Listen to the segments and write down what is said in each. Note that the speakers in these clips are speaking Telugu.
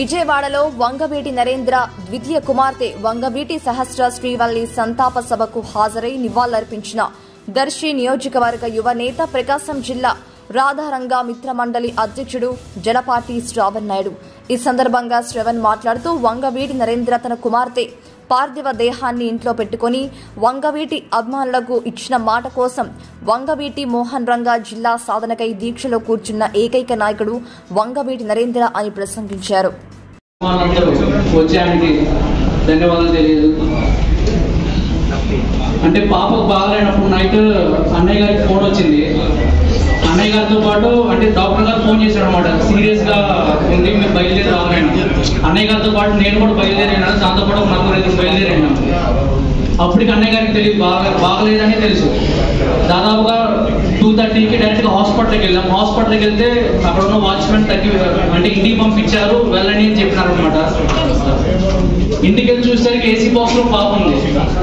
విజయవాడలో వంగవీటి నరేంద్ర ద్వితీయ కుమార్తె వంగవీటి సహస్ర శ్రీవల్లి సంతాప సభకు హాజరై నివాళులర్పించిన దర్శి నియోజకవర్గ యువ నేత ప్రకాశం జిల్లా రాధారంగా మిత్ర మండలి అధ్యక్షుడు జనపాటి శ్రావణ్ నాయుడు ఈ సందర్భంగా శ్రవణ్ మాట్లాడుతూ వంగవీటి నరేంద్ర తన కుమార్తె పార్థివ దేహాన్ని ఇంట్లో పెట్టుకుని వంగవీటి అభిమానులకు ఇచ్చిన మాట కోసం వంగవీటి మోహన్ రంగా జిల్లా సాధనకై దీక్షలో కూర్చున్న ఏకైక నాయకుడు వంగవీటి నరేంద్ర అని ప్రసంగించారు వాళ్ళందరూ వచ్చి ఆయనకి ధన్యవాదాలు తెలియదు అంటే పాపకు బాగాలేనప్పుడు నైట్ అన్నయ్య గారికి ఫోన్ వచ్చింది అన్నయ్య గారితో పాటు అంటే డాక్టర్ గారు ఫోన్ చేశాడు అనమాట సీరియస్ గా ఉంది మీరు బయలుదేరి రావాలని అన్నయ్య గారితో పాటు నేను కూడా బయలుదేరాను దాంతో పాటు ఒక నలుగురు ఐదుగురు బయలుదేరాను అప్పటికి అన్నయ్య గారికి తెలియదు బాగా బాగలేదని తెలుసు దాదాపుగా టూ థర్టీకి డైరెక్ట్గా హాస్పిటల్కి వెళ్ళాం హాస్పిటల్కి వెళ్తే అక్కడ ఉన్న వాచ్మెన్ తగ్గి అంటే ఇంటికి పంపించారు వెళ్ళని అని చెప్పినారు అనమాట ఇంటికి వెళ్ళి చూసేసరికి ఏసీ బాక్స్ లో పాప ఉంది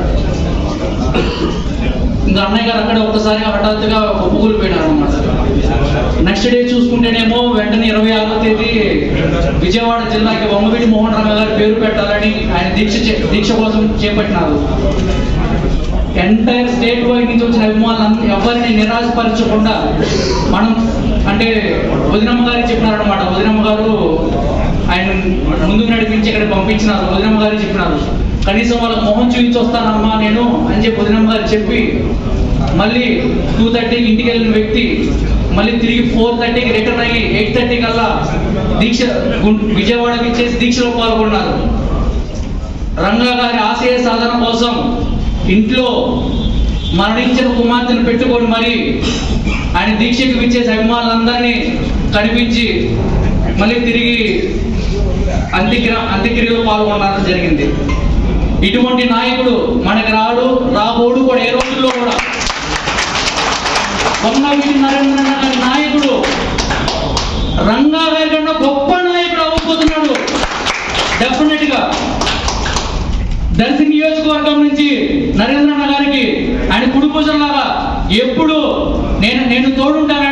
ఇంకా అన్నయ్య గారు అక్కడ ఒక్కసారిగా హఠాత్తుగా ఒప్పుకులు పోయినారు అనమాట నెక్స్ట్ డే చూసుకుంటేనేమో వెంటనే ఇరవై ఆరో తేదీ విజయవాడ జిల్లాకి వంగవీటి మోహన్ రంగ గారి పేరు పెట్టాలని ఆయన దీక్ష చే- దీక్ష కోసం చేపట్టినారు ఎంటైర్ స్టేట్ వైడ్ నుంచి వచ్చిన అభిమానులు ఎవరిని నిరాశపరచకుండా మనం అంటే వదినమ్మ గారికి చెప్పినారనమాట వదినమ్మ గారు ఆయన ముందుకు నడిపించి ఇక్కడ పంపించినారు వదినమ్మ గారు చెప్పినారు కనీసం వాళ్ళ మొహం చూపించి వస్తానమ్మా నేను అని చెప్పి వదినమ్మ గారు చెప్పి మళ్ళీ టూ థర్టీకి ఇంటికి వెళ్ళిన వ్యక్తి మళ్ళీ తిరిగి ఫోర్ థర్టీకి రిటర్న్ అయ్యి ఎయిట్ థర్టీ కల్లా దీక్ష గుం- విజయవాడకి ఇచ్చేసి దీక్షలో పాల్గొన్నారు రంగా గారి ఆశయ సాధన కోసం ఇంట్లో మరణించిన కుమార్తెను పెట్టుకొని మరి ఆయన దీక్షకు విచ్చేసి అభిమానులందరినీ కనిపించి మళ్ళీ తిరిగి అంత్యక్రియ అంత్యక్రియలో పాల్గొనడం జరిగింది ఇటువంటి నాయకుడు మనకి రాడు రాబోడు కూడా ఏ రోజుల్లో కూడా వంగవీటి నరేంద్ర గారి నాయకుడు రంగా గారి కన్నా గొప్ప నాయకుడు అవ్వబోతున్నాడు డెఫినెట్ గా దర్శి నియోజకవర్గం నుంచి నరేంద్రన్న గారికి ఆయన కుడి భుజంలాగా ఎప్పుడు నేను నేను తోడుంటానని